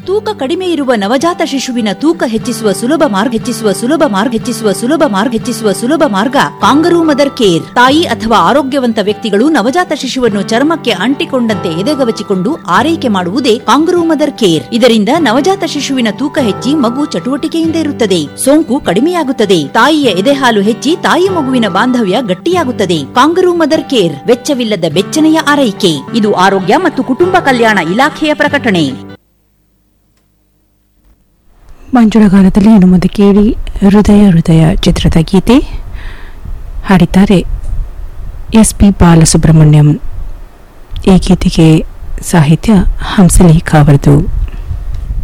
ತೂಕ ಕಡಿಮೆ ಇರುವ ನವಜಾತ ಶಿಶುವಿನ ತೂಕ ಹೆಚ್ಚಿಸುವ ಸುಲಭ ಮಾರ್ಗ ಹೆಚ್ಚಿಸುವ ಸುಲಭ ಮಾರ್ಗ ಹೆಚ್ಚಿಸುವ ಸುಲಭ ಮಾರ್ಗ ಹೆಚ್ಚಿಸುವ ಸುಲಭ ಮಾರ್ಗ ಕಾಂಗರೂ ಮದರ್ ಕೇರ್ ತಾಯಿ ಅಥವಾ ಆರೋಗ್ಯವಂತ ವ್ಯಕ್ತಿಗಳು ನವಜಾತ ಶಿಶುವನ್ನು ಚರ್ಮಕ್ಕೆ ಅಂಟಿಕೊಂಡಂತೆ ಎದೆಗವಚಿಕೊಂಡು ಆರೈಕೆ ಮಾಡುವುದೇ ಕಾಂಗರೂ ಮದರ್ ಕೇರ್ ಇದರಿಂದ ನವಜಾತ ಶಿಶುವಿನ ತೂಕ ಹೆಚ್ಚಿ ಮಗು ಚಟುವಟಿಕೆಯಿಂದ ಇರುತ್ತದೆ ಸೋಂಕು ಕಡಿಮೆಯಾಗುತ್ತದೆ ತಾಯಿಯ ಎದೆಹಾಲು ಹೆಚ್ಚಿ ತಾಯಿ ಮಗುವಿನ ಬಾಂಧವ್ಯ ಗಟ್ಟಿಯಾಗುತ್ತದೆ ಕಾಂಗರೂ ಮದರ್ ಕೇರ್ ವೆಚ್ಚವಿಲ್ಲದ ಬೆಚ್ಚನೆಯ ಆರೈಕೆ ಇದು ಆರೋಗ್ಯ ಮತ್ತು ಕುಟುಂಬ ಕಲ್ಯಾಣ ಇಲಾಖೆಯ ಪ್ರಕಟಣೆ ಮಂಜುಳ ಗಾನದಲ್ಲಿ ಇನ್ನು ಮುಂದೆ ಕೇಳಿ ಹೃದಯ ಹೃದಯ ಚಿತ್ರದ ಗೀತೆ ಹಾಡಿದ್ದಾರೆ ಎಸ್ ಪಿ ಬಾಲಸುಬ್ರಹ್ಮಣ್ಯಂ ಈ ಗೀತೆಗೆ ಸಾಹಿತ್ಯ ಹಂಸಲೇಖ ಅವರದು